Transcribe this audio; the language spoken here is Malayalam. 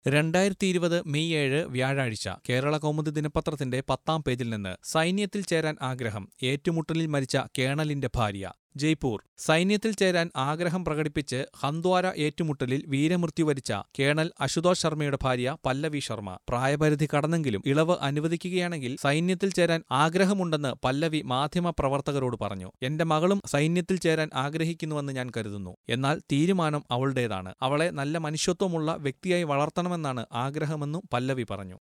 രണ്ടായിരത്തി ഇരുപത് മെയ് ഏഴ് വ്യാഴാഴ്ച കേരള കൗമുദി ദിനപത്രത്തിന്റെ പത്താം പേജിൽ നിന്ന് സൈന്യത്തിൽ ചേരാൻ ആഗ്രഹം ഏറ്റുമുട്ടലിൽ മരിച്ച കേണലിന്റെ ഭാര്യ ജയ്പൂർ സൈന്യത്തിൽ ചേരാൻ ആഗ്രഹം പ്രകടിപ്പിച്ച് ഹന്ദ്വാര ഏറ്റുമുട്ടലിൽ വീരമൃത്യു വരിച്ച കേണൽ അശുതോഷ് ശർമ്മയുടെ ഭാര്യ പല്ലവി ശർമ്മ പ്രായപരിധി കടന്നെങ്കിലും ഇളവ് അനുവദിക്കുകയാണെങ്കിൽ സൈന്യത്തിൽ ചേരാൻ ആഗ്രഹമുണ്ടെന്ന് പല്ലവി മാധ്യമ പ്രവർത്തകരോട് പറഞ്ഞു എന്റെ മകളും സൈന്യത്തിൽ ചേരാൻ ആഗ്രഹിക്കുന്നുവെന്ന് ഞാൻ കരുതുന്നു എന്നാൽ തീരുമാനം അവളുടേതാണ് അവളെ നല്ല മനുഷ്യത്വമുള്ള വ്യക്തിയായി വളർത്തണമെന്നാണ് ആഗ്രഹമെന്നും പല്ലവി പറഞ്ഞു